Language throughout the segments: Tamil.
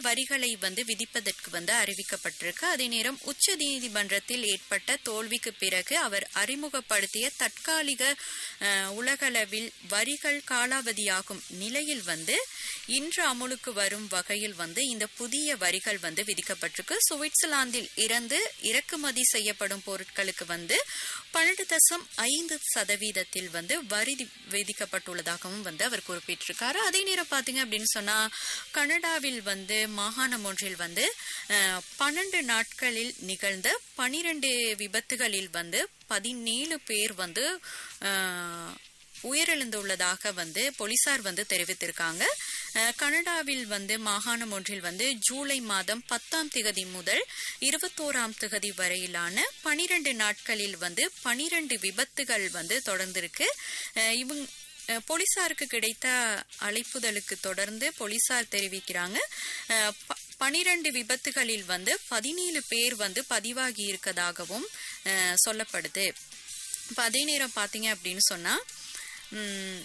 வரிகளை வந்து விதிப்பதற்கு வந்து அறிவிக்கப்பட்டிருக்கு அதே நேரம் உச்ச நீதிமன்றத்தில் ஏற்பட்ட தோல்விக்கு பிறகு அவர் அறிமுகப்படுத்திய தற்காலிக அஹ், உலகளவில் வரிகள் காலாவதியாகும் நிலையில் வந்து இன்று அமுலுக்கு வரும் வகையில் வந்து இந்த புதிய வரிகள் வந்து விதிக்கப்பட்டிருக்கு சுவிட்சர்லாந்தில் இருந்து இறக்குமதி செய்யப்படும் பொருட்களுக்கு வந்து பன்னெண்டு தசம் ஐந்து சதவீதத்தில் வந்து வரி தி- விதிக்கப்பட்டுள்ளதாகவும் வந்து அவர் குறிப்பிட்டிருக்காரு அதே நேரம் பாத்தீங்க அப்படின்னு சொன்னா கனடாவில் வந்து மாகாணம் ஒன்றில் வந்து அஹ், பன்னெண்டு நாட்களில் நிகழ்ந்த பனிரெண்டு விபத்துகளில் வந்து பதினேழு பேர் வந்து அஹ், உயிரிழந்துள்ளதாக வந்து போலீசார் வந்து தெரிவித்திருக்காங்க அஹ், கனடாவில் வந்து மாகாணம் ஒன்றில் வந்து ஜூலை மாதம் பத்தாம் திகதி முதல் இருபத்தோராம் திகதி வரையிலான பனிரெண்டு நாட்களில் வந்து பனிரெண்டு விபத்துகள் வந்து தொடர்ந்திருக்கு அஹ், இவங்க அஹ், போலீசாருக்கு கிடைத்த அழைப்புதலுக்கு தொடர்ந்து போலீசார் தெரிவிக்கிறாங்க அஹ், ப- பனிரெண்டு விபத்துகளில் வந்து பதினேழு பேர் வந்து பதிவாகி இருக்கதாகவும் அஹ், சொல்லப்படுது இப்போ அதே நேரம் பார்த்தீங்க அப்படின்னு சொன்னா ம்,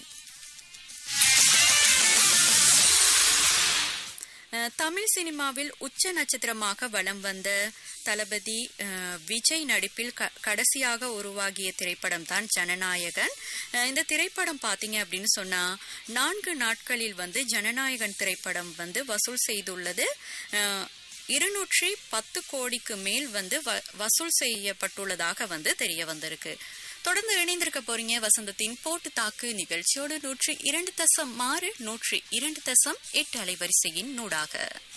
அஹ், தமிழ் சினிமாவில் உச்ச நட்சத்திரமாக வலம் வந்த தளபதி அஹ், விஜய் நடிப்பில் க- கடைசியாக உருவாகிய திரைப்படம் தான் ஜனநாயகன் அஹ், இந்த திரைப்படம் பார்த்தீங்க அப்படின்னு சொன்னா நான்கு நாட்களில் வந்து ஜனநாயகன் திரைப்படம் வந்து வசூல் செய்துள்ளது அஹ், இருநூற்றி பத்து கோடிக்கு மேல் வந்து வ- வசூல் செய்யப்பட்டுள்ளதாக வந்து தெரிய வந்திருக்கு தொடர்ந்து இணைந்திருக்க போறீங்க வசந்தத்தின் போட்டு தாக்கு நிகழ்ச்சியோடு நூற்றி இரண்டு தசம் ஆறு நூற்றி இரண்டு தசம் எட்டு அலைவரிசையின் நூடாக